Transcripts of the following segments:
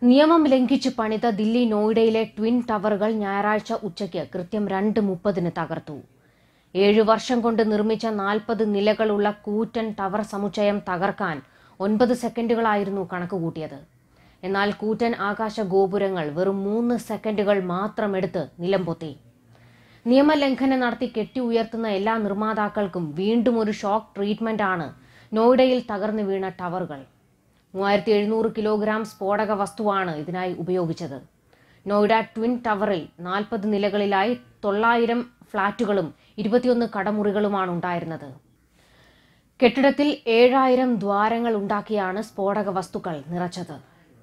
നിയമം ലംഘിച്ച് പണിത ദില്ലി നോയിഡയിലെ ട്വിൻ ടവറുകൾ ഞായറാഴ്ച ഉച്ചയ്ക്ക് കൃത്യം രണ്ട് മുപ്പതിന് തകർത്തു ഏഴു വർഷം കൊണ്ട് നിർമ്മിച്ച നാൽപ്പത് നിലകളുള്ള കൂറ്റൻ ടവർ സമുച്ചയം തകർക്കാൻ ഒൻപത് സെക്കൻഡുകളായിരുന്നു കണക്കുകൂട്ടിയത് എന്നാൽ കൂറ്റൻ ആകാശ ഗോപുരങ്ങൾ വെറും മൂന്ന് സെക്കൻഡുകൾ മാത്രമെടുത്ത് നിലംപൊത്തി നിയമലംഘനം നടത്തി കെട്ടി ഉയർത്തുന്ന എല്ലാ നിർമ്മാതാക്കൾക്കും വീണ്ടും ഒരു ഷോക്ക് ട്രീറ്റ്മെന്റ് ആണ് നോയിഡയിൽ തകർന്നു വീണ ടവറുകൾ മൂവായിരത്തി എഴുന്നൂറ് കിലോഗ്രാം സ്ഫോടക വസ്തുവാണ് ഇതിനായി ഉപയോഗിച്ചത് നോയിഡ ട്വിൻ ടവറിൽ നാൽപ്പത് നിലകളിലായി തൊള്ളായിരം ഫ്ളാറ്റുകളും ഇരുപത്തിയൊന്ന് കടമുറികളുമാണ് ഉണ്ടായിരുന്നത് കെട്ടിടത്തിൽ ഏഴായിരം ദ്വാരങ്ങൾ ഉണ്ടാക്കിയാണ് സ്ഫോടക വസ്തുക്കൾ നിറച്ചത്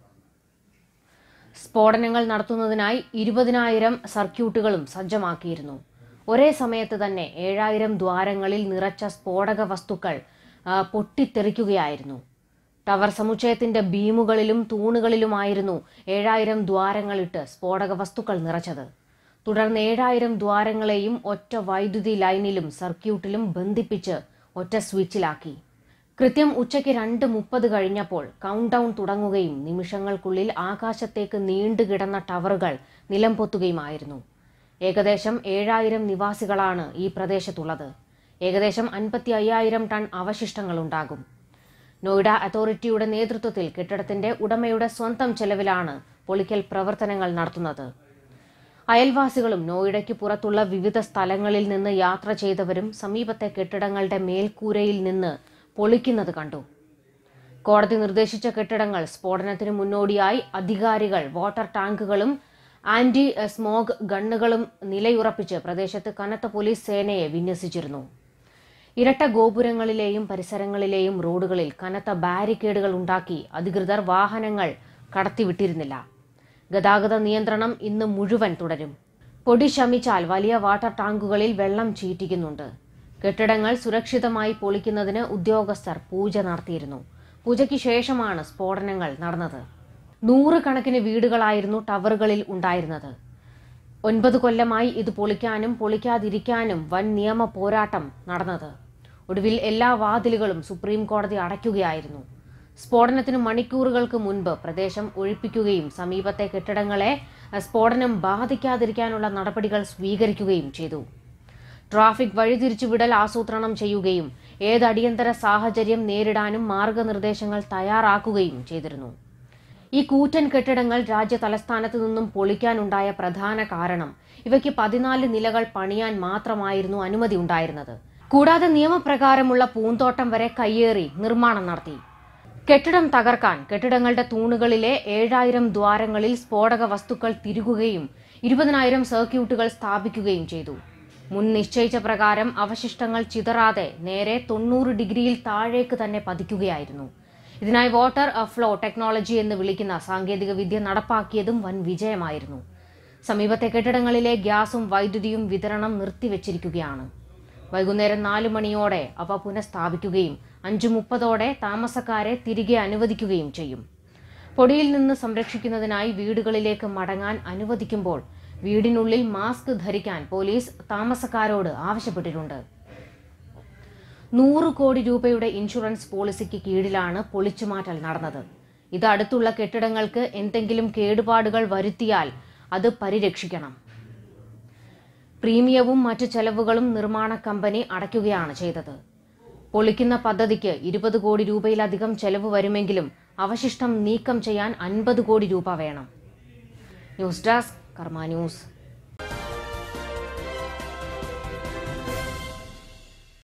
സ്ഫോടനങ്ങൾ നടത്തുന്നതിനായി ഇരുപതിനായിരം സർക്യൂട്ടുകളും സജ്ജമാക്കിയിരുന്നു ഒരേ സമയത്ത് തന്നെ ഏഴായിരം ദ്വാരങ്ങളിൽ നിറച്ച സ്ഫോടക വസ്തുക്കൾ ആ, പൊട്ടിത്തെറിക്കുകയായിരുന്നു ടവർ സമുച്ചയത്തിന്റെ ബീമുകളിലും തൂണുകളിലുമായിരുന്നു ഏഴായിരം ദ്വാരങ്ങളിട്ട് സ്ഫോടക വസ്തുക്കൾ നിറച്ചത് തുടർന്ന് ഏഴായിരം ദ്വാരങ്ങളെയും ഒറ്റ വൈദ്യുതി ലൈനിലും സർക്യൂട്ടിലും ബന്ധിപ്പിച്ച് ഒറ്റ സ്വിച്ചിലാക്കി കൃത്യം ഉച്ചയ്ക്ക് രണ്ട് മുപ്പത് കഴിഞ്ഞപ്പോൾ കൗണ്ട് ഡൗൺ തുടങ്ങുകയും നിമിഷങ്ങൾക്കുള്ളിൽ ആകാശത്തേക്ക് നീണ്ടുകിടന്ന ടവറുകൾ നിലംപൊത്തുകയുമായിരുന്നു ഏകദേശം ഏഴായിരം നിവാസികളാണ് ഈ പ്രദേശത്തുള്ളത് ഏകദേശം അൻപത്തി അയ്യായിരം ടൺ അവശിഷ്ടങ്ങളുണ്ടാകും നോയിഡ അതോറിറ്റിയുടെ നേതൃത്വത്തിൽ കെട്ടിടത്തിന്റെ ഉടമയുടെ സ്വന്തം ചെലവിലാണ് പൊളിക്കൽ പ്രവർത്തനങ്ങൾ നടത്തുന്നത് അയൽവാസികളും നോയിഡയ്ക്ക് പുറത്തുള്ള വിവിധ സ്ഥലങ്ങളിൽ നിന്ന് യാത്ര ചെയ്തവരും സമീപത്തെ കെട്ടിടങ്ങളുടെ മേൽക്കൂരയിൽ നിന്ന് പൊളിക്കുന്നത് കണ്ടു കോടതി നിർദ്ദേശിച്ച കെട്ടിടങ്ങൾ സ്ഫോടനത്തിന് മുന്നോടിയായി അധികാരികൾ വാട്ടർ ടാങ്കുകളും ആന്റി സ്മോഗ് ഗണ്ണുകളും നിലയുറപ്പിച്ച് പ്രദേശത്ത് കനത്ത പോലീസ് സേനയെ വിന്യസിച്ചിരുന്നു ഇരട്ട ഗോപുരങ്ങളിലെയും പരിസരങ്ങളിലെയും റോഡുകളിൽ കനത്ത ബാരിക്കേഡുകൾ ഉണ്ടാക്കി അധികൃതർ വാഹനങ്ങൾ കടത്തിവിട്ടിരുന്നില്ല ഗതാഗത നിയന്ത്രണം ഇന്ന് മുഴുവൻ തുടരും പൊടി ശമിച്ചാൽ വലിയ വാട്ടർ ടാങ്കുകളിൽ വെള്ളം ചീറ്റിക്കുന്നുണ്ട് കെട്ടിടങ്ങൾ സുരക്ഷിതമായി പൊളിക്കുന്നതിന് ഉദ്യോഗസ്ഥർ പൂജ നടത്തിയിരുന്നു പൂജയ്ക്ക് ശേഷമാണ് സ്ഫോടനങ്ങൾ നടന്നത് നൂറുകണക്കിന് വീടുകളായിരുന്നു ടവറുകളിൽ ഉണ്ടായിരുന്നത് ഒൻപത് കൊല്ലമായി ഇത് പൊളിക്കാനും പൊളിക്കാതിരിക്കാനും വൻ നിയമ പോരാട്ടം നടന്നത് ഒടുവിൽ എല്ലാ വാതിലുകളും സുപ്രീം കോടതി അടയ്ക്കുകയായിരുന്നു സ്ഫോടനത്തിന് മണിക്കൂറുകൾക്ക് മുൻപ് പ്രദേശം ഒഴിപ്പിക്കുകയും സമീപത്തെ കെട്ടിടങ്ങളെ അഹ്, സ്ഫോടനം ബാധിക്കാതിരിക്കാനുള്ള നടപടികൾ സ്വീകരിക്കുകയും ചെയ്തു ട്രാഫിക് വഴിതിരിച്ചുവിടൽ ആസൂത്രണം ചെയ്യുകയും ഏത് അടിയന്തര സാഹചര്യം നേരിടാനും മാർഗനിർദ്ദേശങ്ങൾ തയ്യാറാക്കുകയും ചെയ്തിരുന്നു ഈ കൂറ്റൻ കെട്ടിടങ്ങൾ രാജ്യ തലസ്ഥാനത്ത് നിന്നും പൊളിക്കാനുണ്ടായ പ്രധാന കാരണം ഇവയ്ക്ക് പതിനാല് നിലകൾ പണിയാൻ മാത്രമായിരുന്നു അനുമതി ഉണ്ടായിരുന്നത് കൂടാതെ നിയമപ്രകാരമുള്ള പൂന്തോട്ടം വരെ കയ്യേറി നിർമ്മാണം നടത്തി കെട്ടിടം തകർക്കാൻ കെട്ടിടങ്ങളുടെ തൂണുകളിലെ ഏഴായിരം ദ്വാരങ്ങളിൽ സ്ഫോടക വസ്തുക്കൾ തിരുകുകയും ഇരുപതിനായിരം സർക്യൂട്ടുകൾ സ്ഥാപിക്കുകയും ചെയ്തു മുൻ നിശ്ചയിച്ച പ്രകാരം അവശിഷ്ടങ്ങൾ ചിതറാതെ നേരെ തൊണ്ണൂറ് ഡിഗ്രിയിൽ താഴേക്ക് തന്നെ പതിക്കുകയായിരുന്നു ഇതിനായി വാട്ടർ ഫ്ലോ ടെക്നോളജി എന്ന് വിളിക്കുന്ന സാങ്കേതിക വിദ്യ നടപ്പാക്കിയതും വൻ വിജയമായിരുന്നു സമീപത്തെ കെട്ടിടങ്ങളിലെ ഗ്യാസും വൈദ്യുതിയും വിതരണം നിർത്തിവെച്ചിരിക്കുകയാണ് വൈകുന്നേരം നാല് മണിയോടെ അവ പുനഃസ്ഥാപിക്കുകയും അഞ്ചു മുപ്പതോടെ താമസക്കാരെ തിരികെ അനുവദിക്കുകയും ചെയ്യും പൊടിയിൽ നിന്ന് സംരക്ഷിക്കുന്നതിനായി വീടുകളിലേക്ക് മടങ്ങാൻ അനുവദിക്കുമ്പോൾ വീടിനുള്ളിൽ മാസ്ക് ധരിക്കാൻ പോലീസ് താമസക്കാരോട് ആവശ്യപ്പെട്ടിട്ടുണ്ട് നൂറ് കോടി രൂപയുടെ ഇൻഷുറൻസ് പോളിസിക്ക് കീഴിലാണ് പൊളിച്ചുമാറ്റൽ നടന്നത് ഇത് അടുത്തുള്ള കെട്ടിടങ്ങൾക്ക് എന്തെങ്കിലും കേടുപാടുകൾ വരുത്തിയാൽ അത് പരിരക്ഷിക്കണം പ്രീമിയവും മറ്റു ചെലവുകളും നിർമ്മാണ കമ്പനി അടയ്ക്കുകയാണ് ചെയ്തത് പൊളിക്കുന്ന പദ്ധതിക്ക് ഇരുപത് കോടി രൂപയിലധികം ചെലവ് വരുമെങ്കിലും അവശിഷ്ടം നീക്കം ചെയ്യാൻ അൻപത് കോടി രൂപ വേണം ന്യൂസ് ഡെസ്ക് കർമ്മ ന്യൂസ്